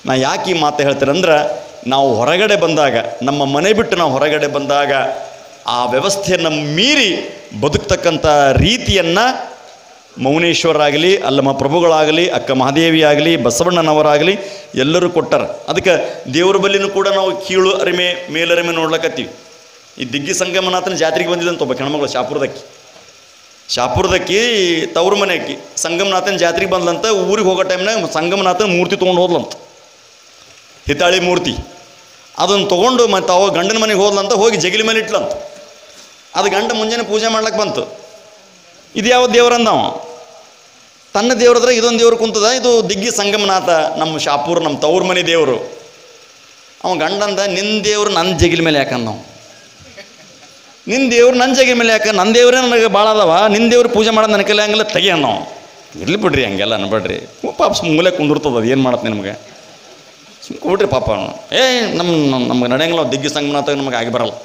ನಾ ಯಾಕೆ ಈ ಮಾತು ಹೇಳ್ತೇನೆಂದ್ರೆ ನಾವು ಹೊರಗಡೆ ಬಂದಾಗ ನಮ್ಮ ಮನೆ ಬಿಟ್ಟು ನಾವು ಹೊರಗಡೆ ಬಂದಾಗ ಆ ವ್ಯವಸ್ಥೆಯನ್ನು ಮೀರಿ ಬದುಕ್ತಕ್ಕಂಥ ರೀತಿಯನ್ನು ಮೌನೇಶ್ವರಾಗಲಿ ಅಲ್ಲಮ್ಮ ಪ್ರಭುಗಳಾಗಲಿ ಅಕ್ಕ ಮಹಾದೇವಿ ಆಗಲಿ ಬಸವಣ್ಣನವರಾಗಲಿ ಎಲ್ಲರೂ ಕೊಟ್ಟಾರ ಅದಕ್ಕೆ ದೇವ್ರ ಬಲ್ಲಿನೂ ಕೂಡ ನಾವು ಕೀಳು ಅರಿಮೆ ಮೇಲರಿಮೆ ನೋಡ್ಲಕತ್ತೀವಿ ಈ ದಿಗ್ಗಿ ಸಂಗಮನಾಥನ ಜಾತ್ರೆಗೆ ಬಂದಿದ್ದಂತ ಒಬ್ಬ ಹೆಣ್ಮಗಳು ಶಾಪುರದಕ್ಕಿ ಶಾಪುರದಕ್ಕಿ ತವ್ರ ಮನೆಯಾಕಿ ಸಂಗಮನಾಥನ ಜಾತ್ರೆಗೆ ಬಂದ್ಲಂತ ಊರಿಗೆ ಹೋಗೋ ಟೈಮ್ನಾಗ ಸಂಗಮನಾಥನ ಮೂರ್ತಿ ತೊಗೊಂಡು ಹೋದ್ಲಂತ ಹಿತಾಳಿ ಮೂರ್ತಿ ಅದನ್ನು ತೊಗೊಂಡು ಮತ್ತು ಅವ ಗಂಡನ ಮನೆಗೆ ಹೋದ್ಲಂತ ಹೋಗಿ ಜಗಿಲಿ ಮೇಲೆ ಇಟ್ಲಂತ ಅದು ಗಂಡ ಮುಂಜಾನೆ ಪೂಜೆ ಮಾಡ್ಲಕ್ಕೆ ಬಂತು ಇದು ಯಾವ ದೇವ್ರಂದ ಅವ ತನ್ನ ದೇವ್ರದ್ರೆ ಇದೊಂದು ದೇವ್ರು ಕುಂತದ ಇದು ದಿಗ್ಗಿ ಸಂಗಮನಾಥ ನಮ್ಮ ಶಾಪುರ್ ನಮ್ಮ ತವ್ರ ಮನೆ ದೇವರು ಅವ ಗಂಡಂದ ನಿನ್ನ ದೇವ್ರು ನನ್ನ ಜಗಿಲ ಮೇಲೆ ಯಾಕಂದ ನಾವು ನಿನ್ನ ದೇವ್ರು ನನ್ನ ಜಗಿಲ ಮೇಲೆ ಯಾಕ ನನ್ನ ದೇವ್ರೇ ನನಗೆ ಭಾಳ ಅದಾವ ನಿನ್ನ ದೇವ್ರು ಪೂಜೆ ಮಾಡೋದು ನನ್ನ ಕೈಲಿ ಹಂಗೆಲ್ಲ ತೆಗಿಯ ನಾವು ಇರ್ಲಿ ಬಿಡ್ರಿ ಹಂಗೆಲ್ಲ ಅನ್ಬೇಡ್ರಿ ಪಾಪ ಮೂಲೆ ಕುಂದಿರ್ತದ ಅದು ಏನು ಮಾಡತ್ತೆ ನಿಮ್ಗೆ ಸುಮ್ನೆ ಕೊಡ್ರಿ ಪಾಪ ಅವ್ನು. ಏ ನಮ್ಮ ನಮ್ಗೆ ನಡೆಯಂಗಿಲ್ಲ ನಾವು ದಿಗ್ಗಿ ಸಂಗಮನಾಥ ನಮಗೆ ಆಗಿ ಬರಲ್ಲ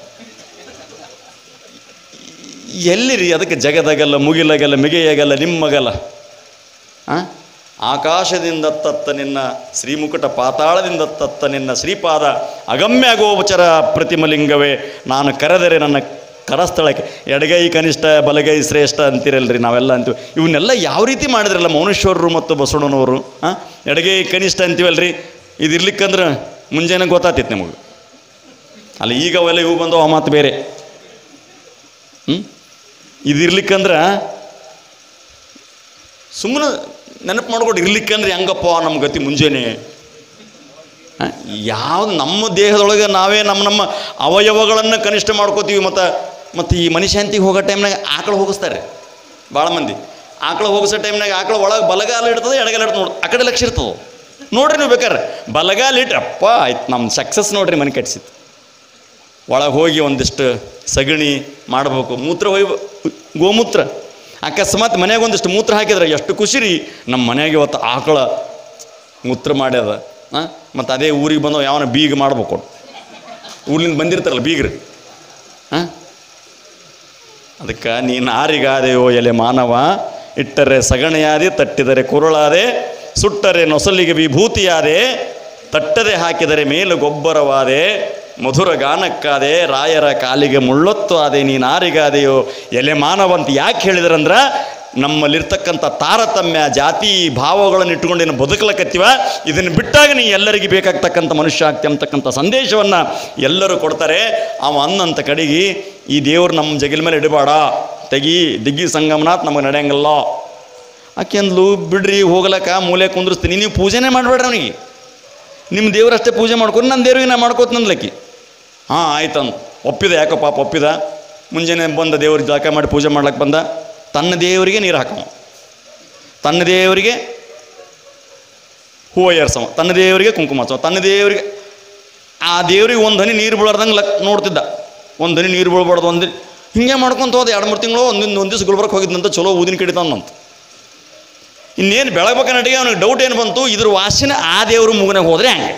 ಎಲ್ಲಿರಿ ಅದಕ್ಕೆ ಜಗದಗಲ್ಲ ಮುಗಿಲಗಲ್ಲ ಮಿಗೆಯಗಲ್ಲ ನಿಮ್ಮಗಲ್ಲ ಆ? ಆಕಾಶದಿಂದ ತತ್ತ ನಿನ್ನ ಶ್ರೀಮುಕುಟ ಪಾತಾಳದಿಂದ ತತ್ತ ನಿನ್ನ ಶ್ರೀಪಾದ ಅಗಮ್ಯ ಗೋಚರ ಪ್ರತಿಮಲಿಂಗವೇ ನಾನು ಕರೆದರೆ ನನ್ನ ಕರಸ್ಥಳಕ್ಕೆ ಎಡಗೈ ಕನಿಷ್ಠ ಬಲಗೈ ಶ್ರೇಷ್ಠ ಅಂತೀರಲ್ರಿ ನಾವೆಲ್ಲ ಅಂತೀವಿ ಇವನ್ನೆಲ್ಲ ಯಾವ ರೀತಿ ಮಾಡಿದ್ರಲ್ಲ ಮೌನೇಶ್ವರರು ಮತ್ತು ಬಸವಣ್ಣನವರು ಹಾಂ ಎಡಗೈ ಕನಿಷ್ಠ ಅಂತೀವಲ್ರಿ ಇದು ಇರ್ಲಿಕ್ಕಂದ್ರೆ ಮುಂಜಾನೆ ಗೊತ್ತಾತಿತ್ತು ನಿಮಗೆ ಅಲ್ಲ ಈಗ ಅವೆಲ್ಲ ಇವು ಬಂದವು ಆ ಮಾತು ಬೇರೆ ಹ್ಞೂ ಇದು ಇರ್ಲಿಕ್ಕಂದ್ರೆ ಸುಮ್ಮನೆ ನೆನಪು ಮಾಡ್ಕೊಂಡು ಇರ್ಲಿಕ್ಕಂದ್ರೆ ಹೆಂಗಪ್ಪ ನಮ್ಮ ಗತಿ ಮುಂಜಾನೆ ಯಾವ್ದು ನಮ್ಮ ದೇಹದೊಳಗೆ ನಾವೇ ನಮ್ಮ ನಮ್ಮ ಅವಯವಗಳನ್ನು ಕನಿಷ್ಠ ಮಾಡ್ಕೋತೀವಿ ಮತ್ತು ಮತ್ತು ಈ ಮನುಷ್ಯಾಂತಿಗೆ ಹೋಗೋ ಟೈಮ್ನಾಗ ಆಕಳು ಹೋಗಿಸ್ತಾರೆ ಭಾಳ ಮಂದಿ ಆಕಳು ಹೋಗಿಸೋ ಟೈಮ್ನಾಗ ಆಕಳು ಒಳಗೆ ಬಲಗಾಲ ಇಡ್ತದೆ ಎಡಗಾಲ ಇಡ್ತದೆ ನೋಡಿ ಆ ಕಡೆ ಲಕ್ಷ ಇರ್ತದೆ ನೋಡ್ರಿ ನೀವು ಬೇಕಾರೆ ಬಲಗಾಲ ಇಟ್ರೆ ಅಪ್ಪ ಆಯ್ತು ನಮ್ಮ ಸಕ್ಸಸ್ ನೋಡ್ರಿ ಮನೆ ಕಟ್ಸಿತ್ತು ಒಳಗೆ ಹೋಗಿ ಒಂದಿಷ್ಟು ಸಗಣಿ ಮಾಡಬೇಕು ಮೂತ್ರ ಹೋಗಿ ಗೋಮೂತ್ರ ಅಕಸ್ಮಾತ್ ಮನೆಯಾಗ ಒಂದಿಷ್ಟು ಮೂತ್ರ ಹಾಕಿದ್ರೆ ಎಷ್ಟು ಖುಷಿ ರೀ ನಮ್ಮ ಮನೆಯಾಗ ಇವತ್ತು ಆಕಳ ಮೂತ್ರ ಮಾಡ್ಯದ ಹಾಂ ಮತ್ತು ಅದೇ ಊರಿಗೆ ಬಂದವ ಯಾವನ ಬೀಗ ಮಾಡ್ಬೇಕು ಊರಿಂದ ಬಂದಿರ್ತಾರಲ್ಲ ಬೀಗ್ರಿ ಹಾಂ ಅದಕ್ಕೆ ನೀನು ಆರಿಗಾದೆಯೋ ಎಲೆ ಮಾನವ ಇಟ್ಟರೆ ಸಗಣಿಯಾದೆ ತಟ್ಟಿದರೆ ಕುರುಳಾದೆ ಸುಟ್ಟರೆ ನೊಸಲಿಗೆ ವಿಭೂತಿಯಾದೆ ತಟ್ಟದೆ ಹಾಕಿದರೆ ಮೇಲು ಗೊಬ್ಬರವಾದೆ ಮಧುರ ಗಾನಕ್ಕಾದೆ ರಾಯರ ಕಾಲಿಗೆ ಮುಳ್ಳೊತ್ತು ಆದೆ ನೀನು ಆರಿಗಾದೆಯೋ ಎಲೆ ಮಾನವ ಅಂತ ಯಾಕೆ ಹೇಳಿದ್ರಂದ್ರೆ ನಮ್ಮಲ್ಲಿರ್ತಕ್ಕಂಥ ತಾರತಮ್ಯ ಜಾತಿ ಭಾವಗಳನ್ನು ಇಟ್ಕೊಂಡು ಏನು ಬದುಕಲಕತ್ತೀವ ಇದನ್ನು ಬಿಟ್ಟಾಗ ನೀ ಎಲ್ಲರಿಗೆ ಬೇಕಾಗ್ತಕ್ಕಂಥ ಮನುಷ್ಯ ಆಗ್ತಿ ಅಂತಕ್ಕಂಥ ಸಂದೇಶವನ್ನು ಎಲ್ಲರೂ ಕೊಡ್ತಾರೆ ಅವ ಅನ್ನಂತ ಕಡೆಗೆ ಈ ದೇವ್ರು ನಮ್ಮ ಜಗಿಲ ಮೇಲೆ ಇಡಬೇಡ ತೆಗಿ ದಿಗ್ಗಿ ಸಂಗಮನಾಥ್ ನಮಗೆ ನಡೆಯಂಗಿಲ್ಲ ಆಕೆ ಅಂದ್ಲು ಬಿಡ್ರಿ ಹೋಗ್ಲಕ್ಕ ಮೂಲೆ ಕುಂದ್ರಿಸ್ತೀನಿ ನೀವು ಪೂಜೆನೇ ಮಾಡಬೇಡ್ರಿ ಅವನಿಗೆ ನಿಮ್ಮ ದೇವರಷ್ಟೇ ಪೂಜೆ ಮಾಡ್ಕೊಂಡು ನನ್ನ ದೇವ್ರಿಗೆ ನಾ ಮಾಡ್ಕೋತ ನಂದ್ಲಕ್ಕಿ ಹಾಂ ಆಯ್ತಂದು ಒಪ್ಪಿದ ಯಾಕೋ ಪಾಪ ಒಪ್ಪಿದ ಮುಂಜಾನೆ ಬಂದ ದೇವ್ರಿಗೆ ಜಳಕ ಮಾಡಿ ಪೂಜೆ ಮಾಡ್ಲಕ್ಕೆ ಬಂದ ತನ್ನ ದೇವರಿಗೆ ನೀರು ಹಾಕವ ತನ್ನ ದೇವರಿಗೆ ಹೂವು ಏರ್ಸವ ತನ್ನ ದೇವರಿಗೆ ಕುಂಕುಮ ಹಚ್ಚವ ತನ್ನ ದೇವರಿಗೆ ಆ ದೇವ್ರಿಗೆ ಒಂದು ಹನಿ ನೀರು ಬೀಳಾರ್ದಂಗೆ ಲಕ್ ನೋಡ್ತಿದ್ದ ಒಂದು ಹನಿ ನೀರು ಬೀಳ್ಬಾರ್ದು ಒಂದು ಹಿಂಗೆ ಮಾಡ್ಕೊಂತ ಹೋದ ಎರಡು ಮೂರು ತಿಂಗಳು ಒಂದಿನ ಒಂದು ದಿವಸ ಗುಲ್ಬರ್ಗ ಹೋಗಿದ್ದಂತ ಚಲೋ ಊದಿನ ಕಡಿತಾನಂತ ಇನ್ನೇನು ಬೆಳಗ್ಬೇಕ ನಟಿಗೆ ಅವನಿಗೆ ಡೌಟ್ ಏನು ಬಂತು ಇದ್ರ ವಾಸನೆ ಆ ದೇವ್ರ ಮೂಗನಾಗ ಹೋದ್ರೆ ಹಂಗೆ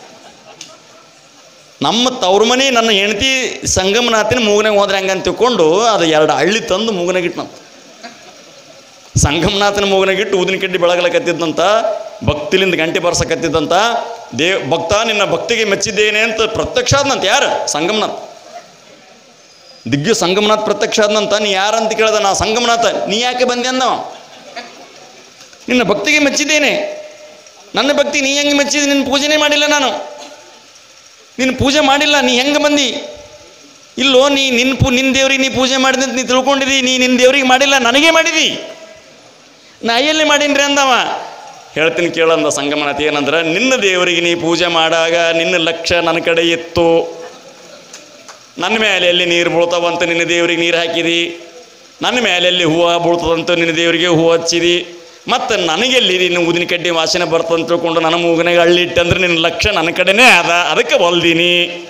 ನಮ್ಮ ತವ್ರ ಮನೆ ನನ್ನ ಹೆಂಡತಿ ಸಂಗಮನಾಥಿನ ಮೂಗನಾಗ ಹೋದ್ರೆ ಹಂಗೆ ಅಂತ ತಿಳ್ಕೊಂಡು ಅದು ಎರಡು ಹಳ್ಳಿ ತಂದು ಮೂಗನಾಗಿಟ್ನಂತ ಸಂಗಮನಾಥನ ಮೂಗನಾಗಿಟ್ಟು ಊದಿನ ಕಡ್ಡಿ ಬೆಳಗಲಕತ್ತಿದ್ದಂತ ಭಕ್ತಿಲಿಂದ ಗಂಟೆ ಬರ್ಸಕತ್ತಿದ್ದಂತ ದೇವ್ ಭಕ್ತ ನಿನ್ನ ಭಕ್ತಿಗೆ ಮೆಚ್ಚಿದ್ದೇನೆ ಅಂತ ಪ್ರತ್ಯಕ್ಷ ಆದ್ನಂತ ಯಾರು ಸಂಗಮನಾಥ್ ದಿಗ್ಗ ಸಂಗಮನಾಥ್ ಪ್ರತ್ಯಕ್ಷ ಆದ್ನಂತ ನೀ ಯಾರಂತ ಕೇಳ್ದ ನಾ ಸಂಗಮನಾಥ ನೀ ಯಾಕೆ ಬಂದೆ ಅಂದವ ನಿನ್ನ ಭಕ್ತಿಗೆ ಮೆಚ್ಚಿದ್ದೇನೆ ನನ್ನ ಭಕ್ತಿ ನೀ ಹೆಂಗೆ ಮೆಚ್ಚಿದೆ ನಿನ್ನ ಪೂಜೆನೇ ಮಾಡಿಲ್ಲ ನಾನು ನಿನ್ನ ಪೂಜೆ ಮಾಡಿಲ್ಲ ನೀ ಹೆಂಗೆ ಬಂದಿ ಇಲ್ಲೋ ನೀ ನಿನ್ನ ಪೂ ನಿನ್ನ ದೇವ್ರಿಗೆ ನೀ ಪೂಜೆ ಮಾಡಿದೆ ಅಂತ ನೀ ತಿಳ್ಕೊಂಡಿದಿ ನೀ ನಿನ್ನ ದೇವ್ರಿಗೆ ಮಾಡಿಲ್ಲ ನನಗೇ ಮಾಡಿದಿ ನಾ ಎಲ್ಲಿ ಮಾಡೀನ್ರಿ ಅಂದವ ಹೇಳ್ತೀನಿ ಕೇಳಂದ ಸಂಗಮನಾಥ ಏನಂದ್ರೆ ನಿನ್ನ ದೇವರಿಗೆ ನೀ ಪೂಜೆ ಮಾಡಾಗ ನಿನ್ನ ಲಕ್ಷ್ಯ ನನ್ನ ಕಡೆ ಇತ್ತು ನನ್ನ ಮೇಲೆ ಎಲ್ಲಿ ನೀರು ಬೀಳ್ತಾವಂತ ನಿನ್ನ ದೇವ್ರಿಗೆ ನೀರು ಹಾಕಿದಿ ನನ್ನ ಮೇಲೆ ಎಲ್ಲಿ ಹೂವು ಬೀಳ್ತದಂತ ನಿನ್ನ ದೇವರಿಗೆ ಹೂವು ಹಚ್ಚಿದಿ ಮತ್ತು ನನಗೆಲ್ಲಿ ನಿನ್ನ ಊದಿನ ಕಡ್ಡಿ ವಾಸನೆ ಬರ್ತಂತ ತಿಳ್ಕೊಂಡು ನನ್ನ ಮೂಗನಾಗ ಹಳ್ಳಿಟ್ಟೆ ಅಂದ್ರೆ ನಿನ್ನ ಲಕ್ಷ್ಯ ನನ್ನ ಕಡೆನೇ ಅದ ಅದಕ್ಕೆ ಹೊಲ್ದೀನಿ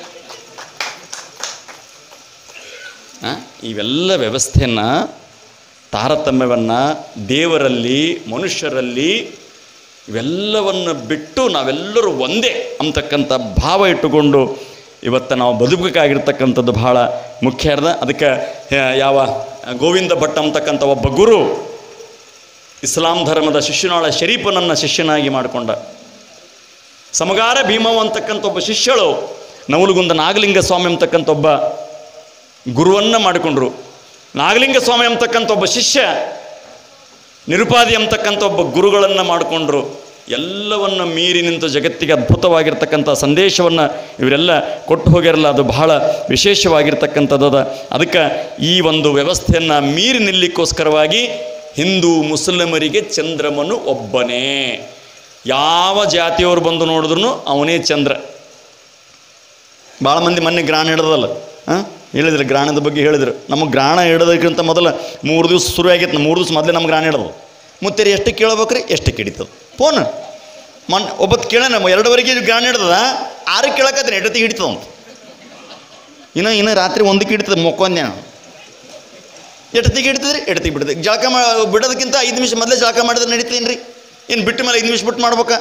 ಆ, ಇವೆಲ್ಲ ವ್ಯವಸ್ಥೆಯನ್ನು ತಾರತಮ್ಯವನ್ನು ದೇವರಲ್ಲಿ ಮನುಷ್ಯರಲ್ಲಿ ಇವೆಲ್ಲವನ್ನು ಬಿಟ್ಟು ನಾವೆಲ್ಲರೂ ಒಂದೇ ಅಂತಕ್ಕಂಥ ಭಾವ ಇಟ್ಟುಕೊಂಡು ಇವತ್ತು ನಾವು ಬದುಕಬೇಕಾಗಿರ್ತಕ್ಕಂಥದ್ದು ಬಹಳ ಮುಖ್ಯ ಅದ ಅದಕ್ಕೆ ಆ, ಯಾವ ಗೋವಿಂದ ಭಟ್ ಅಂತಕ್ಕಂಥ ಒಬ್ಬ ಗುರು ಇಸ್ಲಾಂ ಧರ್ಮದ ಶಿಷ್ಯನಾಳ ಶರೀಫನನ್ನು ಶಿಷ್ಯನಾಗಿ ಮಾಡಿಕೊಂಡ ಸಮಗಾರ ಭೀಮವ್ ಅಂತಕ್ಕಂಥ ಒಬ್ಬ ಶಿಷ್ಯಳು ನವಲಗುಂದ ನಾಗಲಿಂಗ ಸ್ವಾಮಿ ಅಂತಕ್ಕಂಥ ಒಬ್ಬ ಗುರುವನ್ನು ಮಾಡಿಕೊಂಡ್ರು ನಾಗಲಿಂಗ ಸ್ವಾಮಿ ಅಂತಕ್ಕಂಥ ಒಬ್ಬ ಶಿಷ್ಯ ನಿರುಪಾದಿ ಅಂತಕ್ಕಂಥ ಒಬ್ಬ ಗುರುಗಳನ್ನು ಮಾಡಿಕೊಂಡ್ರು ಎಲ್ಲವನ್ನ ಮೀರಿ ನಿಂತು ಜಗತ್ತಿಗೆ ಅದ್ಭುತವಾಗಿರ್ತಕ್ಕಂಥ ಸಂದೇಶವನ್ನು ಇವರೆಲ್ಲ ಕೊಟ್ಟು ಹೋಗಿರಲ್ಲ ಅದು ಬಹಳ ವಿಶೇಷವಾಗಿರ್ತಕ್ಕಂಥದ್ದು ಅದ ಅದಕ್ಕೆ ಈ ಒಂದು ವ್ಯವಸ್ಥೆಯನ್ನು ಮೀರಿ ನಿಲ್ಲಿಕ್ಕೋಸ್ಕರವಾಗಿ ಹಿಂದೂ ಮುಸಲ್ಮರಿಗೆ ಚಂದ್ರಮನು ಒಬ್ಬನೇ ಯಾವ ಜಾತಿಯವರು ಬಂದು ನೋಡಿದ್ರು ಅವನೇ ಚಂದ್ರ ಭಾಳ ಮಂದಿ ಮೊನ್ನೆ ಗ್ರಾಣ ಹಿಡ್ದಲ್ಲ ಹಾಂ ಹೇಳಿದ್ರು ಗ್ರಾಣದ ಬಗ್ಗೆ ಹೇಳಿದ್ರು ನಮಗೆ ಗ್ರಾಣ ಹಿಡೋದಕ್ಕಿಂತ ಮೊದಲು ಮೂರು ದಿವಸ ಶುರು ಆಗೈತೆ ಮೂರು ದಿವಸ ಮೊದಲೇ ನಮ್ಗೆ ಗ್ರಾಣ ಹಿಡ್ದು ಮುತ್ತೇರಿ ಎಷ್ಟು ಕೇಳ್ಬೇಕ್ರಿ ಎಷ್ಟು ಹಿಡಿತದ ಫೋನ್ ಮೊನ್ನೆ ಒಬ್ಬತ್ತು ಕೇಳೋಣ ಎರಡುವರೆಗೆ ಗ್ರಾಣ ಹಿಡ್ದದ ಆರಕ್ಕೆ ಕೇಳಕತ್ತೀನಿ ಎಡತ್ತಿಗೆ ಹಿಡಿತದ ಅಂತ ಇನ್ನು ಇನ್ನು ರಾತ್ರಿ ಒಂದಕ್ಕೆ ಹಿಡಿತದೆ ಮೊಕ್ಕೊಂದೆ ನಾನು ಎಡತ್ತಿಗೆ ಹಿಡಿತದ್ರಿ ಎಡತ್ತಿಗೆ ಬಿಡ್ತದೆ ಜಳಕ ಮಾ ಬಿಡೋದಕ್ಕಿಂತ ಐದು ನಿಮಿಷ ಮೊದಲೇ ಜಳಕ ಮಾಡಿದ್ರೆ ನಡೀತೀನಿ ರೀ ಇನ್ನು ಬಿಟ್ಟ ಮೇಲೆ ಐದು ನಿಮಿಷ ಬಿಟ್ಟು ಮಾಡ್ಬೇಕಾ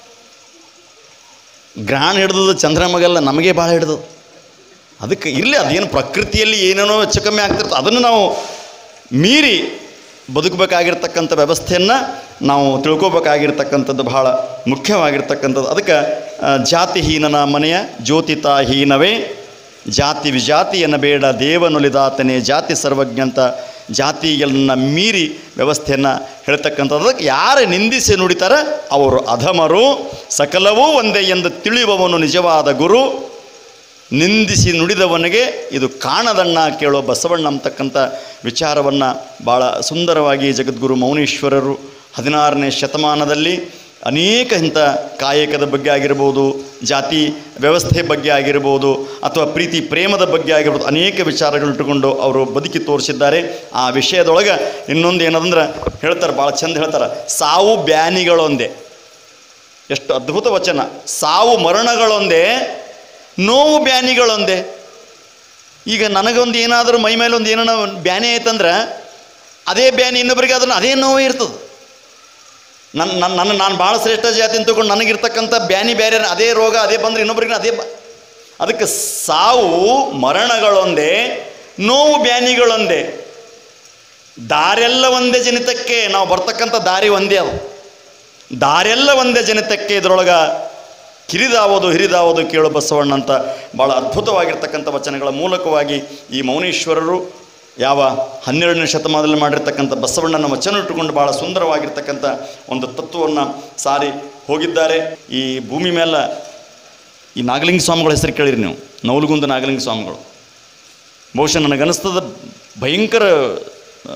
ಗ್ರಹಣ ಹಿಡ್ದದ ಚಂದ್ರಮಗಲ್ಲ ನಮಗೆ ಭಾಳ ಹಿಡ್ದದು ಅದಕ್ಕೆ ಇರಲಿ ಅದೇನು ಪ್ರಕೃತಿಯಲ್ಲಿ ಏನೇನೋ ಹೆಚ್ಚು ಕಮ್ಮಿ ಆಗ್ತಿರ್ತದೆ ಅದನ್ನು ನಾವು ಮೀರಿ ಬದುಕಬೇಕಾಗಿರ್ತಕ್ಕಂಥ ವ್ಯವಸ್ಥೆಯನ್ನು ನಾವು ತಿಳ್ಕೊಬೇಕಾಗಿರ್ತಕ್ಕಂಥದ್ದು ಬಹಳ ಮುಖ್ಯವಾಗಿರ್ತಕ್ಕಂಥದ್ದು ಅದಕ್ಕೆ ಆ, ಜಾತಿಹೀನನ ಮನೆಯ ಜ್ಯೋತಿತಾಹೀನವೇ ಜಾತಿ ವಿಜಾತಿಯನ್ನು ಬೇಡ ದೇವನುಲಿದಾತನೇ ಜಾತಿ ಸರ್ವಜ್ಞ ಅಂತ ಜಾತಿಗಳನ್ನ ಮೀರಿ ವ್ಯವಸ್ಥೆಯನ್ನು ಹೇಳ್ತಕ್ಕಂಥದ್ದು ಅದಕ್ಕೆ ಯಾರು ನಿಂದಿಸಿ ನುಡಿತಾರ ಅವರು ಅಧಮರು ಸಕಲವೂ ಒಂದೇ ಎಂದು ತಿಳಿಯುವವನು ನಿಜವಾದ ಗುರು ನಿಂದಿಸಿ ನುಡಿದವನಿಗೆ ಇದು ಕಾಣದಣ್ಣ ಕೇಳೋ ಬಸವಣ್ಣ ಅಂತಕ್ಕಂಥ ವಿಚಾರವನ್ನು ಭಾಳ ಸುಂದರವಾಗಿ ಜಗದ್ಗುರು ಮೌನೇಶ್ವರರು ಹದಿನಾರನೇ ಶತಮಾನದಲ್ಲಿ ಅನೇಕ ಇಂಥ ಕಾಯಕದ ಬಗ್ಗೆ ಆಗಿರ್ಬೋದು ಜಾತಿ ವ್ಯವಸ್ಥೆ ಬಗ್ಗೆ ಆಗಿರ್ಬೋದು ಅಥವಾ ಪ್ರೀತಿ ಪ್ರೇಮದ ಬಗ್ಗೆ ಆಗಿರ್ಬೋದು ಅನೇಕ ವಿಚಾರಗಳು ಇಟ್ಟುಕೊಂಡು ಅವರು ಬದುಕಿ ತೋರಿಸಿದ್ದಾರೆ ಆ ವಿಷಯದೊಳಗೆ ಇನ್ನೊಂದು ಏನದಂದ್ರೆ ಹೇಳ್ತಾರೆ ಭಾಳ ಚಂದ ಹೇಳ್ತಾರೆ ಸಾವು ಬ್ಯಾನಿಗಳೊಂದೇ ಎಷ್ಟು ಅದ್ಭುತ ವಚನ ಸಾವು ಮರಣಗಳೊಂದೇ ನೋವು ಬ್ಯಾನಿಗಳೊಂದೇ ಈಗ ನನಗೊಂದು ಏನಾದರೂ ಮೈ ಮೇಲೆ ಒಂದು ಏನೋ ಬ್ಯಾನಿ ಆಯ್ತಂದ್ರೆ ಅದೇ ಬ್ಯಾನಿ ಇನ್ನೊಬ್ಬರಿಗೆ ಅದನ್ನು ಅದೇ ನೋವು ಇರ್ತದೆ ನನ್ನ ನನ್ನ ನನ್ನ ನಾನು ಭಾಳ ಶ್ರೇಷ್ಠ ಜಾತಿ ಅಂತ ತಗೊಂಡು ನನಗಿರ್ತಕ್ಕಂಥ ಬ್ಯಾನಿ ಬೇರೆ ಅದೇ ರೋಗ ಅದೇ ಬಂದರೆ ಇನ್ನೊಬ್ಬರಿಗೆ ಅದೇ ಬ ಅದಕ್ಕೆ ಸಾವು ಮರಣಗಳೊಂದೇ ನೋವು ಬ್ಯಾನಿಗಳೊಂದೇ ದಾರೆಲ್ಲ ಒಂದೇ ಜನಿತಕ್ಕೆ ನಾವು ಬರ್ತಕ್ಕಂಥ ದಾರಿ ಒಂದೇ ಅದು ದಾರೆಲ್ಲ ಒಂದೇ ಜನಿತಕ್ಕೆ ಇದರೊಳಗೆ ಕಿರಿದಾವುದು ಹಿರಿದಾವುದು ಕೇಳು ಬಸವಣ್ಣ ಅಂತ ಭಾಳ ಅದ್ಭುತವಾಗಿರ್ತಕ್ಕಂಥ ವಚನಗಳ ಮೂಲಕವಾಗಿ ಈ ಮೌನೇಶ್ವರರು ಯಾವ ಹನ್ನೆರಡನೇ ಶತಮಾನದಲ್ಲಿ ಮಾಡಿರ್ತಕ್ಕಂಥ ಬಸವಣ್ಣನ ವಚನ ಇಟ್ಟುಕೊಂಡು ಭಾಳ ಸುಂದರವಾಗಿರ್ತಕ್ಕಂಥ ಒಂದು ತತ್ವವನ್ನು ಸಾರಿ ಹೋಗಿದ್ದಾರೆ ಈ ಭೂಮಿ ಮೇಲೆ ಈ ನಾಗಲಿಂಗ ಸ್ವಾಮಿಗಳ ಹೆಸರು ಕೇಳಿರಿ ನೀವು ನವಲಗುಂದ ನಾಗಲಿಂಗ ಸ್ವಾಮಿಗಳು ಬಹುಶಃ ನನಗನ್ನಿಸ್ತದ ಭಯಂಕರ ಆ,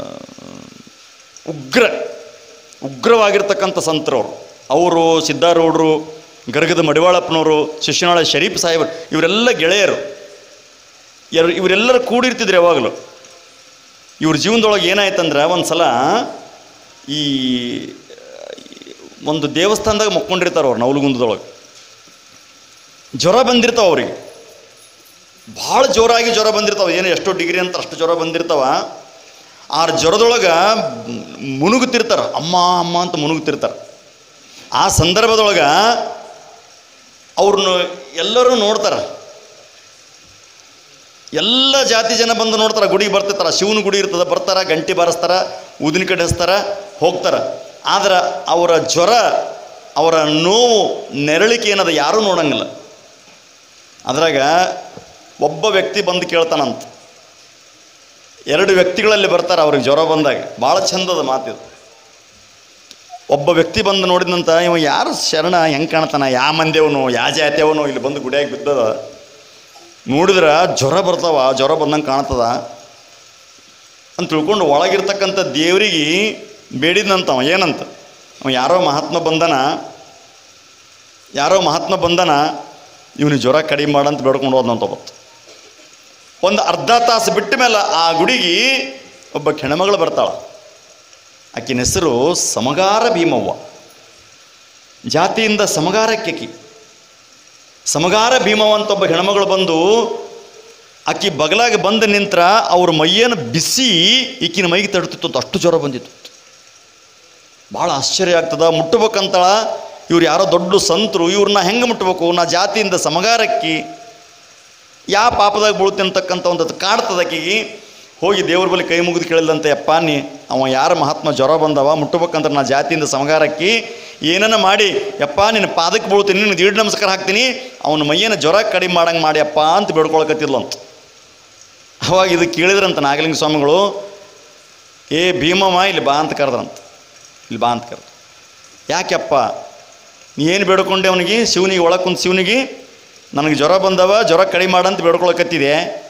ಉಗ್ರ ಉಗ್ರವಾಗಿರ್ತಕ್ಕಂಥ ಸಂತರವರು ಅವರು ಸಿದ್ಧಾರೂಢರು ಗರ್ಗದ ಮಡಿವಾಳಪ್ಪನವರು ಶಿಶುನಾಳ ಶರೀಫ್ ಸಾಹೇಬರು ಇವರೆಲ್ಲ ಗೆಳೆಯರು ಯಾರು ಇವರೆಲ್ಲರೂ ಕೂಡಿರ್ತಿದ್ರು ಯಾವಾಗಲೂ ಇವ್ರ ಜೀವನದೊಳಗೆ ಏನಾಯ್ತಂದ್ರೆ ಒಂದು ಸಲ ಈ ಒಂದು ದೇವಸ್ಥಾನದಾಗ ಮಕ್ಕೊಂಡಿರ್ತಾರೆ ಅವ್ರು ನವಲಗುಂದದೊಳಗೆ ಜ್ವರ ಬಂದಿರ್ತಾವ ಅವ್ರಿಗೆ ಭಾಳ ಜೋರಾಗಿ ಜ್ವರ ಬಂದಿರ್ತಾವ ಏನು ಎಷ್ಟೋ ಡಿಗ್ರಿ ಅಂತ ಅಷ್ಟು ಜ್ವರ ಬಂದಿರ್ತಾವ ಆ ಜ್ವರದೊಳಗೆ ಮುನುಗುತ್ತಿರ್ತಾರೆ ಅಮ್ಮ ಅಮ್ಮ ಅಂತ ಮುನುಗುತ್ತಿರ್ತಾರೆ ಆ ಸಂದರ್ಭದೊಳಗೆ ಅವ್ರನ್ನ ಎಲ್ಲರೂ ನೋಡ್ತಾರೆ ಎಲ್ಲ ಜಾತಿ ಜನ ಬಂದು ನೋಡ್ತಾರೆ ಗುಡಿಗೆ ಬರ್ತಿರ್ತಾರೆ ಶಿವನ ಗುಡಿ ಇರ್ತದೆ ಬರ್ತಾರೆ ಗಂಟೆ ಬಾರಿಸ್ತಾರ ಊದಿನ ಕಡೆ ಹಚ್ತಾರ ಹೋಗ್ತಾರೆ ಆದ್ರೆ ಅವರ ಜ್ವರ ಅವರ ನೋವು ನೆರಳಿಕೆ ಏನದ ಯಾರೂ ನೋಡಂಗಿಲ್ಲ ಅದ್ರಾಗ ಒಬ್ಬ ವ್ಯಕ್ತಿ ಬಂದು ಕೇಳ್ತಾನಂತ ಎರಡು ವ್ಯಕ್ತಿಗಳಲ್ಲಿ ಬರ್ತಾರೆ ಅವ್ರಿಗೆ ಜ್ವರ ಬಂದಾಗ ಭಾಳ ಚಂದದ ಮಾತಿದು ಒಬ್ಬ ವ್ಯಕ್ತಿ ಬಂದು ನೋಡಿದಂತ ಇವ ಯಾರು ಶರಣ ಹೆಂಗೆ ಕಾಣ್ತಾನ ಯಾ ಮಂದೇವನು ಯಾ ಜಾತಿಯವನು ಇಲ್ಲಿ ಬಂದು ಗುಡಿಯಾಗಿ ಬಿದ್ದದ ನೋಡಿದ್ರೆ ಜ್ವರ ಬರ್ತಾವ ಜ್ವರ ಬಂದಂಗೆ ಕಾಣ್ತದ ಅಂತ ತಿಳ್ಕೊಂಡು ಒಳಗಿರ್ತಕ್ಕಂಥ ದೇವರಿಗೆ ಬೇಡಿದಂತವ ಏನಂತ ಅವ ಯಾರೋ ಮಹಾತ್ಮ ಬಂದನ ಯಾರೋ ಮಹಾತ್ಮ ಬಂದನ ಇವನು ಜ್ವರ ಕಡಿಮೆ ಮಾಡಂತ ಬೇಡ್ಕೊಂಡು ಹೋದಂತ ಒಬ್ಬತ್ತು ಒಂದು ಅರ್ಧ ತಾಸು ಬಿಟ್ಟ ಮೇಲೆ ಆ ಗುಡಿಗೆ ಒಬ್ಬ ಹೆಣ್ಮಗಳು ಬರ್ತಾಳ ಆಕಿನ ಹೆಸರು ಸಮಗಾರ ಭೀಮವ್ವ ಜಾತಿಯಿಂದ ಸಮಗಾರಕ್ಕೆಕಿ ಸಮಗಾರ ಭೀಮವ್ವ ಅಂತ ಒಬ್ಬ ಹೆಣ್ಮಗಳು ಬಂದು ಆಕಿ ಬಗಲಾಗ ಬಂದು ನಿಂತ್ರ ಅವ್ರ ಮೈಯನ್ನು ಬಿಸಿ ಈಕಿನ ಮೈಗೆ ತಡ್ತಿತ್ತು ಅಂತ ಅಷ್ಟು ಜ್ವರ ಬಂದಿತ್ತು ಭಾಳ ಆಶ್ಚರ್ಯ ಆಗ್ತದ ಮುಟ್ಟಬೇಕಂತಳ ಇವ್ರು ಯಾರೋ ದೊಡ್ಡ ಸಂತರು ಇವ್ರನ್ನ ಹೆಂಗೆ ಮುಟ್ಟಬೇಕು ನಾ ಜಾತಿಯಿಂದ ಸಮಗಾರಕ್ಕಿ ಯಾ ಪಾಪದಾಗ ಬೀಳುತ್ತೆ ಅಂತಕ್ಕಂಥ ಒಂದು ಅದು ಕಾಡ್ತದ ಆಕಿಗೆ ಹೋಗಿ ದೇವ್ರ ಬಳಿ ಕೈ ಮುಗಿದು ಕೇಳಿದಂತೆ ಯಪ್ಪ ನೀ ಅವ ಯಾರ ಮಹಾತ್ಮ ಜ್ವರ ಬಂದವ ಮುಟ್ಟಬೇಕಂದ್ರೆ ನಾ ಜಾತಿಯಿಂದ ಸಮಗಾರಕ್ಕಿ ಏನನ್ನ ಮಾಡಿ ಯಪ್ಪ ನಿನ್ನ ಪಾದಕ್ಕೆ ಬೀಳ್ತೀನಿ ನಿನ್ನ ದೀಡ್ ನಮಸ್ಕಾರ ಹಾಕ್ತೀನಿ ಅವನ ಮೈಯನ ಜ್ವರ ಕಡಿಮೆ ಮಾಡಂಗೆ ಮಾಡಿಯಪ್ಪ ಅಂತ ಬೇಡ್ಕೊಳಕತ್ತಿದ್ಲು ಅಂತ ಅವಾಗ ಇದು ಕೇಳಿದ್ರಂತ ನಾಗಲಿಂಗ ಸ್ವಾಮಿಗಳು ಏ ಭೀಮಮ್ಮ ಇಲ್ಲಿ ಬಾ ಅಂತ ಕರೆದ್ರಂತ ಇಲ್ಲಿ ಬಾ ಅಂತ ಕರೆದ್ರು ಯಾಕೆಪ್ಪ ನೀ ಏನು ಬೇಡ್ಕೊಂಡೆ ಅವನಿಗೆ ಶಿವನಿಗೆ ಒಳಗೆ ಕುಂತ ಶಿವನಿಗೆ ನನಗೆ ಜ್ವರ ಬಂದವ ಜ್ವರ ಕಡಿಮೆ ಮಾಡಂತ ಬೇಡ್ಕೊಳಕತ್ತಿದೆ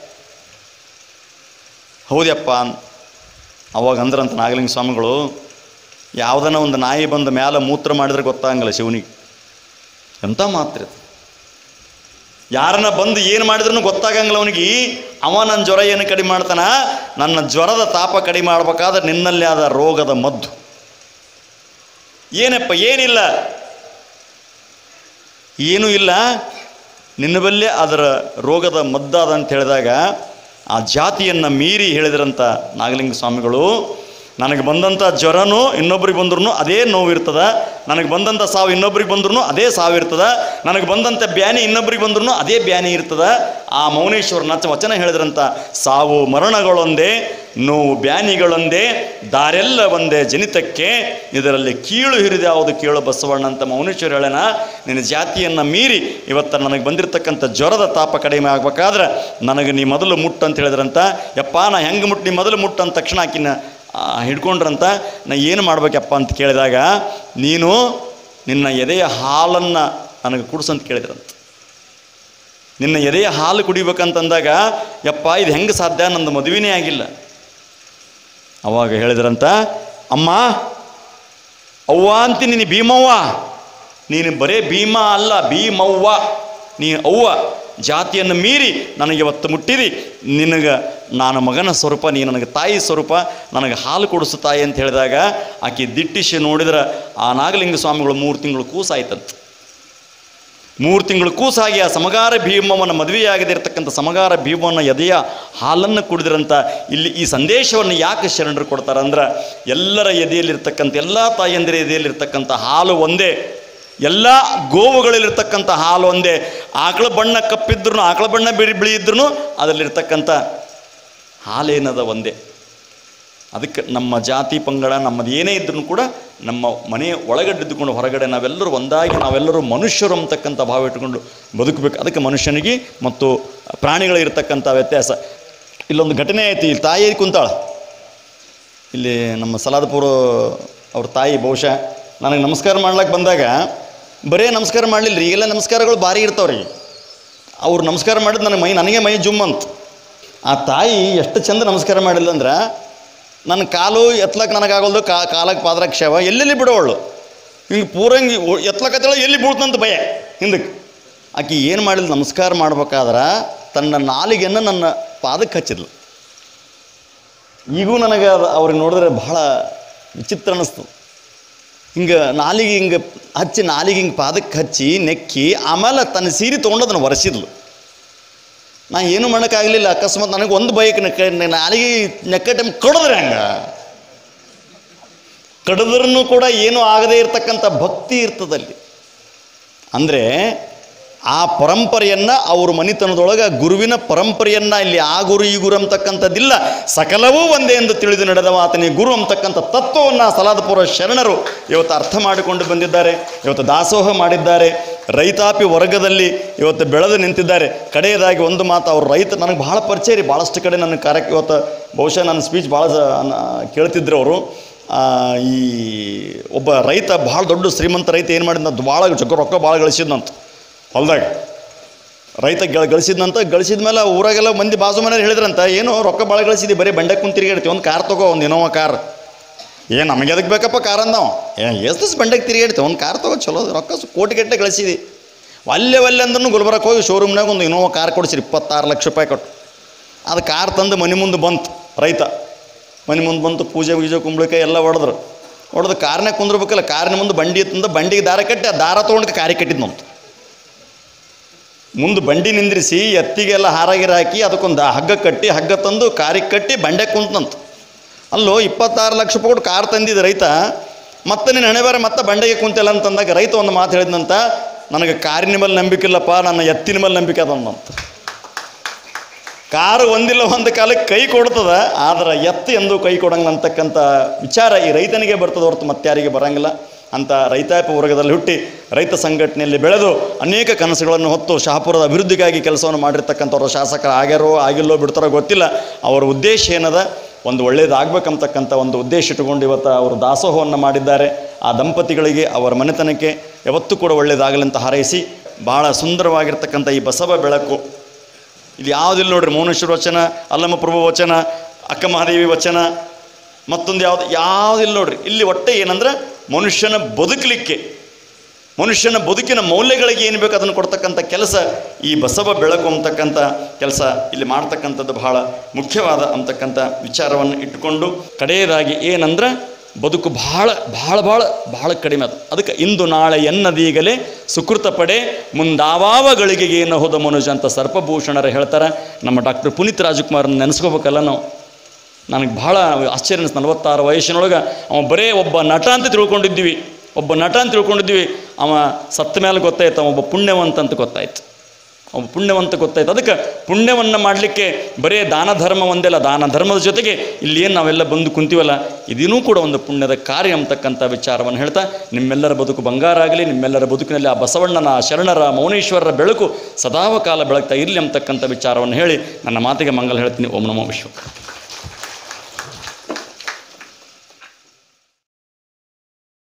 ಹೌದ್ಯಪ್ಪ ಅಂತ ಅವಾಗ ಅಂದ್ರಂತ ನಾಗಲಿಂಗ ಸ್ವಾಮಿಗಳು ಯಾವುದನ್ನ ಒಂದು ನಾಯಿ ಬಂದ ಮ್ಯಾಲ ಮೂತ್ರ ಮಾಡಿದ್ರೆ ಗೊತ್ತಾಗಂಗಿಲ್ಲ ಶಿವನಿಗೆ ಎಂಥ ಮಾತ್ರ ಇದು. ಯಾರನ್ನ ಬಂದು ಏನು ಮಾಡಿದ್ರೂ ಗೊತ್ತಾಗಂಗಿಲ್ಲ ಅವನಿಗೆ ಅವ ನನ್ನ ಜ್ವರ ಏನು ಕಡಿಮೆ ಮಾಡ್ತಾನ ನನ್ನ ಜ್ವರದ ತಾಪ ಕಡಿಮೆ ಮಾಡ್ಬೇಕಾದ್ರೆ ನಿನ್ನಲ್ಲಿ ಆದ ರೋಗದ ಮದ್ದು ಏನಪ್ಪ ಏನಿಲ್ಲ ಏನೂ ಇಲ್ಲ ನಿನ್ನ ಬಲ್ಲೇ ಅದರ ರೋಗದ ಮದ್ದಾದ ಅಂತ ಹೇಳಿದಾಗ ಆ ಜಾತಿಯನ್ನು ಮೀರಿ ಹೇಳಿದ್ರಂತ ನಾಗಲಿಂಗ ಸ್ವಾಮಿಗಳು ನನಗೆ ಬಂದಂಥ ಜ್ವರನೂ ಇನ್ನೊಬ್ರಿಗೆ ಬಂದ್ರೂ ಅದೇ ನೋವು ಇರ್ತದ ನನಗೆ ಬಂದಂಥ ಸಾವು ಇನ್ನೊಬ್ರಿಗೆ ಬಂದ್ರೂ ಅದೇ ಸಾವು ಇರ್ತದ ನನಗೆ ಬಂದಂಥ ಬ್ಯಾನಿ ಇನ್ನೊಬ್ರಿಗೆ ಬಂದ್ರೂ ಅದೇ ಬ್ಯಾನಿ ಇರ್ತದ ಆ ಮೌನೇಶ್ವರ ನಚ ವಚನ ಹೇಳಿದ್ರಂತ ಸಾವು ಮರಣಗಳೊಂದೇ ನೋವು ಬ್ಯಾನಿಗಳೊಂದೇ ದಾರೆಲ್ಲ ಒಂದೇ ಜನಿತಕ್ಕೆ ಇದರಲ್ಲಿ ಕೀಳು ಹಿರಿದು ಯಾವುದು ಕೀಳು ಬಸವಣ್ಣ ಅಂತ ಮೌನೇಶ್ವರ ಹೇಳನ ನಿನ್ನ ಜಾತಿಯನ್ನು ಮೀರಿ ಇವತ್ತು ನನಗೆ ಬಂದಿರತಕ್ಕಂಥ ಜ್ವರದ ತಾಪ ಕಡಿಮೆ ಆಗ್ಬೇಕಾದ್ರೆ ನನಗೆ ನೀ ಮೊದಲು ಮುಟ್ಟು ಅಂತ ಹೇಳಿದ್ರಂತ ಯಪ್ಪ ನಾ ಹೆಂಗೆ ಮುಟ್ಟು ನೀ ಮೊದಲು ಮುಟ್ಟು ಅಂದ ತಕ್ಷಣ ಆಕಿನ ಆ, ಹಿಡ್ಕೊಂಡ್ರಂತ ನಾ ಏನು ಮಾಡ್ಬೇಕಪ್ಪ ಅಂತ ಕೇಳಿದಾಗ ನೀನು ನಿನ್ನ ಎದೆಯ ಹಾಲನ್ನು ನನಗೆ ಕುಡಿಸಂತ ಕೇಳಿದ್ರಂತ ನಿನ್ನ ಎದೆಯ ಹಾಲು ಕುಡಿಬೇಕಂತಂದಾಗ ಯಪ್ಪ ಇದು ಹೆಂಗೆ ಸಾಧ್ಯ ನಂದು ಮದುವೆನೇ ಆಗಿಲ್ಲ ಅವಾಗ ಹೇಳಿದ್ರಂತ ಅಮ್ಮ ಅವ್ವ ಅಂತೀನಿ ನೀನು ಭೀಮವ್ವ ನೀನು ಬರೇ ಭೀಮ ಅಲ್ಲ ಭೀಮವ್ವ ನೀ ಅವ್ವ ಜಾತಿಯನ್ನು ಮೀರಿ ನನಗೆ ಇವತ್ತು ಮುಟ್ಟಿದಿ ನಿನಗೆ ನಾನು ಮಗನ ಸ್ವರೂಪ ನೀ ನನಗೆ ತಾಯಿ ಸ್ವರೂಪ ನನಗೆ ಹಾಲು ಕೊಡಿಸು ತಾಯಿ ಅಂತ ಹೇಳಿದಾಗ ಆಕೆ ದಿಟ್ಟಿಸಿ ನೋಡಿದ್ರೆ ಆ ನಾಗಲಿಂಗ ಸ್ವಾಮಿಗಳು ಮೂರು ತಿಂಗಳು ಕೂಸಾಯ್ತಂತ ಮೂರು ತಿಂಗಳು ಕೂಸಾಗಿ ಆ ಸಮಗಾರ ಭೀಮವನ್ನು ಮದುವೆಯಾಗದೇ ಇರತಕ್ಕಂಥ ಸಮಗಾರ ಭೀಮವನ್ನು ಎದೆಯ ಹಾಲನ್ನು ಕುಡಿದ್ರಂತ ಇಲ್ಲಿ ಈ ಸಂದೇಶವನ್ನು ಯಾಕೆ ಶರಣರು ಕೊಡ್ತಾರೆ ಅಂದ್ರೆ ಎಲ್ಲರ ಎದೆಯಲ್ಲಿರ್ತಕ್ಕಂಥ ಎಲ್ಲ ತಾಯಂದಿರ ಎದೆಯಲ್ಲಿರ್ತಕ್ಕಂಥ ಹಾಲು ಒಂದೇ ಎಲ್ಲ ಗೋವುಗಳಲ್ಲಿರ್ತಕ್ಕಂಥ ಹಾಲು ಒಂದೇ ಆಕಳ ಬಣ್ಣ ಕಪ್ಪಿದ್ರು ಆಕಳ ಬಣ್ಣ ಬಿಳಿ ಬಿಳಿ ಇದ್ರೂ ಅದರಲ್ಲಿರ್ತಕ್ಕಂಥ ಹಾಲೇನದ ಒಂದೇ ಅದಕ್ಕೆ ನಮ್ಮ ಜಾತಿ ಪಂಗಡ ನಮ್ಮದು ಏನೇ ಇದ್ರೂ ಕೂಡ ನಮ್ಮ ಮನೆಯ ಒಳಗಡ್ಡಿದ್ದುಕೊಂಡು ಹೊರಗಡೆ ನಾವೆಲ್ಲರೂ ಒಂದಾಗಿ ನಾವೆಲ್ಲರೂ ಮನುಷ್ಯರು ಅಂತಕ್ಕಂಥ ಭಾವ ಇಟ್ಟುಕೊಂಡು ಬದುಕಬೇಕು ಅದಕ್ಕೆ ಮನುಷ್ಯನಿಗೆ ಮತ್ತು ಪ್ರಾಣಿಗಳಿರ್ತಕ್ಕಂಥ ವ್ಯತ್ಯಾಸ ಇಲ್ಲೊಂದು ಘಟನೆ ಐತಿ ಇಲ್ಲಿ ತಾಯಿ ಕುಂತಾಳ ಇಲ್ಲಿ ನಮ್ಮ ಸಲಾದಪುರ ಅವ್ರ ತಾಯಿ ಬಹುಶಃ ನನಗೆ ನಮಸ್ಕಾರ ಮಾಡ್ಲಿಕ್ಕೆ ಬಂದಾಗ ಬರೇ ನಮಸ್ಕಾರ ಮಾಡಲಿಲ್ಲ ರೀ ಈಗೆಲ್ಲ ನಮಸ್ಕಾರಗಳು ಭಾರಿ ಇರ್ತಾವ್ರಿ ಅವ್ರು ನಮಸ್ಕಾರ ಮಾಡಿದ್ದು ನನಗೆ ಮೈ ನನಗೆ ಮೈ ಜುಮ್ ಅಂತ ಆ ತಾಯಿ ಎಷ್ಟು ಚಂದ ನಮಸ್ಕಾರ ಮಾಡಿಲ್ಲ ಅಂದ್ರೆ ನನ್ನ ಕಾಲು ಎತ್ಲಕ್ಕೆ ನನಗಾಗಲ್ದು ಕಾ ಕಾಲಕ್ಕೆ ಪಾದ್ರಕ್ಕೆ ಶವ ಎಲ್ಲೆಲ್ಲಿ ಬಿಡೋವಳು ಹಿಂಗೆ ಪೂರಂಗಿ ಎತ್ಲಕತ್ತೇಳ ಎಲ್ಲಿ ಬೀಳ್ತಂತ ಭಯ ಹಿಂದಕ್ಕೆ ಆಕೆ ಏನು ಮಾಡಿಲ್ಲ ನಮಸ್ಕಾರ ಮಾಡ್ಬೇಕಾದ್ರೆ ತನ್ನ ನಾಲಿಗೆಯನ್ನು ನನ್ನ ಪಾದಕ್ಕೆ ಹಚ್ಚಿದ್ಲು ಈಗೂ ನನಗೆ ಅದು ಅವ್ರಿಗೆ ನೋಡಿದ್ರೆ ಬಹಳ ವಿಚಿತ್ರ ಅನ್ನಿಸ್ತು ಹಿಂಗೆ ನಾಲಿಗೆ ಹಿಂಗೆ ಹಚ್ಚಿ ನಾಲಿಗೆ ಹಿಂಗೆ ಪಾದಕ್ಕೆ ಹಚ್ಚಿ ನೆಕ್ಕಿ ಆಮೇಲೆ ತನ್ನ ಸೀರೆ ತೊಗೊಂಡು ಅದನ್ನು ಒರೆಸಿದ್ಲು ನಾ ಏನು ಮಾಡೋಕ್ಕಾಗಲಿಲ್ಲ ಅಕಸ್ಮಾತ್ ನನಗೆ ಒಂದು ಬೈಕ್ ನೆಕ್ಕ ನಾಲಿಗೆ ನೆಕ್ಕ ಟೈಮ್ ಕಡಿದ್ರೆ ಹಂಗೆ ಕಡಿದ್ರೂ ಕೂಡ ಏನೂ ಆಗದೇ ಇರತಕ್ಕಂಥ ಭಕ್ತಿ ಇರ್ತದಲ್ಲಿ ಅಂದರೆ ಆ ಪರಂಪರೆಯನ್ನು ಅವ್ರ ಮನಿತನದೊಳಗೆ ಗುರುವಿನ ಪರಂಪರೆಯನ್ನು ಇಲ್ಲಿ ಆ ಗುರು ಈ ಗುರು ಅಂತಕ್ಕಂಥದ್ದಿಲ್ಲ ಸಕಲವೂ ಒಂದೇ ಎಂದು ತಿಳಿದು ನಡೆದ ಆತನೇ ಗುರು ಅಂತಕ್ಕಂಥ ತತ್ವವನ್ನು ಸಲಾದಪುರ ಶರಣರು ಇವತ್ತು ಅರ್ಥ ಮಾಡಿಕೊಂಡು ಬಂದಿದ್ದಾರೆ ಇವತ್ತು ದಾಸೋಹ ಮಾಡಿದ್ದಾರೆ ರೈತಾಪಿ ವರ್ಗದಲ್ಲಿ ಇವತ್ತು ಬೆಳೆದು ನಿಂತಿದ್ದಾರೆ ಕಡೆಯದಾಗಿ ಒಂದು ಮಾತು ಅವ್ರು ರೈತ ನನಗೆ ಭಾಳ ಪರಿಚಯ ರೀ ಭಾಳಷ್ಟು ಕಡೆ ನನ್ನ ಕಾರ್ಯಕ್ಕೆ ಇವತ್ತು ಬಹುಶಃ ನನ್ನ ಸ್ಪೀಚ್ ಭಾಳ ಸ- ಅನ್ನ- ಕೇಳ್ತಿದ್ರು ಅವರು ಆ, ಈ ಒಬ್ಬ ರೈತ ಭಾಳ ದೊಡ್ಡ ಶ್ರೀಮಂತ ರೈತ ಏನು ಮಾಡಿದ್ನ ಭಾಳ ಜಗ್ಗ ರೊಕ್ಕ ಭಾಳ ಗಳಿಸಿದ್ನಂತ ಹೊಲ್ದಾಗ ರೈತ ಗಳ ಗಳಿಸಿದ್ನಂತ ಗಳಿಸಿದ ಮೇಲೆ ಊರಾಗೆಲ್ಲ ಮಂದಿ ಬಾಜು ಮನೆಯವ್ರು ಹೇಳಿದ್ರಂತ ಏನು ರೊಕ್ಕ ಭಾಳ ಗಳಿಸಿದಿ ಬರೀ ಬಂಡೆ ಕುಂತ ತಿರುಗಾಡ್ತೀವಿ ಒಂದು ಕಾರ್ ತಗೋ ಒಂದು ಇನೋವಾ ಕಾರ್ ಏ ನಮಗೆ ಅದಕ್ಕೆ ಬೇಕಪ್ಪ ಕಾರ್ ಅಂದವ ಏ ಎಷ್ಟು ದಿವಸ ಬಂಡೆಗೆ ತಿರುಗಾಡ್ತೀವಿ ಒಂದು ಕಾರ್ ತಗೋ ಚಲೋ ಅದ, ರೊಕ್ಕ ಸು- ಕೋಟಿಗಟ್ಟಲೆ ಗಳಿಸಿದಿ ಅಲ್ಲೇ ಒಲ್ಲೆ ಅಂದ್ರೂ ಗುಲ್ಬರ್ಗಕ್ಕೆ ಹೋಗಿ ಶೋರೂಮ್ನಾಗ ಒಂದು ಇನೋವಾ ಕಾರ್ ಕೊಡಿಸಿರಿ ಇಪ್ಪತ್ತಾರು ಲಕ್ಷ ರೂಪಾಯಿ ಕೊಟ್ಟು ಅದು ಕಾರ್ ತಂದು ಮನೆ ಮುಂದೆ ಬಂತು ರೈತ ಮನೆ ಮುಂದೆ ಬಂತು ಪೂಜೆ ಗೀಜೆ ಕುಂಬಳಕಾಯಿ ಎಲ್ಲ ಹೊಡೆದ್ರು ಹೊಡೆದು ಕಾರ್ನಾಗ ಕುಂದ್ರಬೇಕಲ್ಲ ಕಾರಿನ ಮುಂದೆ ಬಂಡಿ ತಂದು ಬಂಡಿಗೆ ದಾರ ಕಟ್ಟಿ ಆ ದಾರ ತೊಗೊಂಡು ಕಾರಿಗೆ ಕಟ್ಟಿದ್ನಂತ ಮುಂದೆ ಬಂಡಿ ನಿಂದ್ರಿಸಿ ಎತ್ತಿಗೆಲ್ಲ ಹಾರಾಗಿರ ಹಾಕಿ ಅದಕ್ಕೊಂದು ಹಗ್ಗ ಕಟ್ಟಿ ಹಗ್ಗ ತಂದು ಕಾರಿಗೆ ಕಟ್ಟಿ ಬಂಡೆ ಕುಂತಂತ ಅಲ್ಲೋ ಇಪ್ಪತ್ತಾರು ಲಕ್ಷ ರೂಪಾಯಿ ಕೊಟ್ಟು ಕಾರ್ ತಂದಿದ್ದ ರೈತ ಮತ್ತೆ ನೀನು ಹಣೆ ಬೇರೆ ಮತ್ತೆ ಬಂಡೆಗೆ ಕುಂತಿಲ್ಲ ಅಂತಂದಾಗ ರೈತ ಒಂದು ಮಾತು ಹೇಳಿದ್ನಂತ ನನಗೆ ಕಾರಿನ ಮೇಲೆ ನಂಬಿಕೆ ಇಲ್ಲಪ್ಪ ನನ್ನ ಎತ್ತಿನ ಮೇಲೆ ನಂಬಿಕೆ ಅದಂತ ಕಾರು ಒಂದಿಲ್ಲ ಒಂದು ಕಾಲಕ್ಕೆ ಕೈ ಕೊಡ್ತದ ಆದ್ರೆ ಎತ್ತು ಎಂದು ಕೈ ಕೊಡಂಗಿಲ್ಲ ಅಂತಕ್ಕಂಥ ವಿಚಾರ ಈ ರೈತನಿಗೆ ಬರ್ತದೆ ಹೊರತು ಮತ್ತಾರಿಗೆ ಬರಂಗಿಲ್ಲ ಅಂತ ರೈತಾಪಿ ವರ್ಗದಲ್ಲಿ ಹುಟ್ಟಿ ರೈತ ಸಂಘಟನೆಯಲ್ಲಿ ಬೆಳೆದು ಅನೇಕ ಕನಸುಗಳನ್ನು ಹೊತ್ತು ಶಹಾಪುರದ ಅಭಿವೃದ್ಧಿಗಾಗಿ ಕೆಲಸವನ್ನು ಮಾಡಿರ್ತಕ್ಕಂಥವ್ರು ಶಾಸಕರು ಆಗ್ಯಾರೋ ಆಗಿಲ್ಲೋ ಬಿಡ್ತಾರೋ ಗೊತ್ತಿಲ್ಲ ಅವರ ಉದ್ದೇಶ ಏನದ ಒಂದು ಒಳ್ಳೇದಾಗಬೇಕಂತಕ್ಕಂಥ ಒಂದು ಉದ್ದೇಶ ಇಟ್ಟುಕೊಂಡು ಇವತ್ತು ಅವರು ದಾಸೋಹವನ್ನು ಮಾಡಿದ್ದಾರೆ ಆ ದಂಪತಿಗಳಿಗೆ ಅವರ ಮನೆತನಕ್ಕೆ ಯಾವತ್ತೂ ಕೂಡ ಒಳ್ಳೇದಾಗಲಿ ಅಂತ ಹಾರೈಸಿ ಭಾಳ ಸುಂದರವಾಗಿರ್ತಕ್ಕಂಥ ಈ ಬಸವ ಬೆಳಕು ಇಲ್ಲಿ ಯಾವುದಿಲ್ಲ ನೋಡ್ರಿ ಮೌನೇಶ್ವರ ವಚನ ಅಲ್ಲಮ್ಮ ಪ್ರಭು ವಚನ ಅಕ್ಕ ಮಹಾದೇವಿ ವಚನ ಮತ್ತೊಂದು ಯಾವ್ದು ಯಾವುದಿಲ್ಲ ನೋಡ್ರಿ ಇಲ್ಲಿ ಒಟ್ಟೆ ಏನಂದ್ರೆ ಮನುಷ್ಯನ ಬದುಕಲಿಕ್ಕೆ ಮನುಷ್ಯನ ಬದುಕಿನ ಮೌಲ್ಯಗಳಿಗೆ ಏನು ಬೇಕು ಅದನ್ನು ಕೊಡ್ತಕ್ಕಂಥ ಕೆಲಸ ಈ ಬಸವ ಬೆಳಕು ಅಂತಕ್ಕಂಥ ಕೆಲಸ ಇಲ್ಲಿ ಮಾಡ್ತಕ್ಕಂಥದ್ದು ಬಹಳ ಮುಖ್ಯವಾದ ಅಂತಕ್ಕಂಥ ವಿಚಾರವನ್ನು ಇಟ್ಟುಕೊಂಡು ಕಡೆಯದಾಗಿ ಏನಂದ್ರೆ ಬದುಕು ಭಾಳ ಭಾಳ ಭಾಳ ಭಾಳ ಕಡಿಮೆ ಅದು ಅದಕ್ಕೆ ಇಂದು ನಾಳೆ ಎನ್ನದೀಗಲೇ ಸುಕೃತ ಪಡೆ ಮುಂದಾವಾವ ಗಳಿಗೆಗೆ ಏನು ಹೋದ ಮನುಜ ಅಂತ ಸರ್ಪಭೂಷಣರು ಹೇಳ್ತಾರೆ ನಮ್ಮ ಡಾಕ್ಟರ್ ಪುನೀತ್ ರಾಜ್ಕುಮಾರ್ನ ನೆನೆಸ್ಕೋಬೇಕಲ್ಲ ನಾವು ನನಗೆ ಭಾಳ ಆಶ್ಚರ್ಯ ಅನಿಸ್ತು ನಲವತ್ತಾರು ವಯಸ್ಸಿನೊಳಗೆ ಅವ ಬರೇ ಒಬ್ಬ ನಟ ಅಂತ ತಿಳ್ಕೊಂಡಿದ್ವಿ ಒಬ್ಬ ನಟ ಅಂತ ತಿಳ್ಕೊಂಡಿದ್ವಿ ಅವ ಸತ್ತ ಮೇಲೆ ಗೊತ್ತಾಯ್ತು ಅವ ಒಬ್ಬ ಪುಣ್ಯವಂತ ಅಂತ ಗೊತ್ತಾಯ್ತು ಒಬ್ಬ ಪುಣ್ಯವಂತ ಗೊತ್ತಾಯ್ತು ಅದಕ್ಕೆ ಪುಣ್ಯವನ್ನು ಮಾಡಲಿಕ್ಕೆ ಬರೇ ದಾನ ಧರ್ಮ ಒಂದೇ ದಾನ ಧರ್ಮದ ಜೊತೆಗೆ ಇಲ್ಲಿ ಏನು ನಾವೆಲ್ಲ ಬಂದು ಕುಂತೀವಲ್ಲ ಇದೂ ಕೂಡ ಒಂದು ಪುಣ್ಯದ ಕಾರ್ಯ ಅಂತಕ್ಕಂಥ ವಿಚಾರವನ್ನು ಹೇಳ್ತಾ ನಿಮ್ಮೆಲ್ಲರ ಬದುಕು ಬಂಗಾರ ಆಗಲಿ ನಿಮ್ಮೆಲ್ಲರ ಬದುಕಿನಲ್ಲಿ ಆ ಬಸವಣ್ಣನ ಆ ಶರಣರ ಮೌನೇಶ್ವರರ ಬೆಳಕು ಸದಾವ ಕಾಲ ಬೆಳಗ್ತಾ ಇರಲಿ ಅಂತಕ್ಕಂಥ ವಿಚಾರವನ್ನು ಹೇಳಿ ನನ್ನ ಮಾತಿಗೆ ಮಂಗಲ ಹೇಳ್ತೀನಿ ಓಂ ನಮೋ ವಿಶ್ವ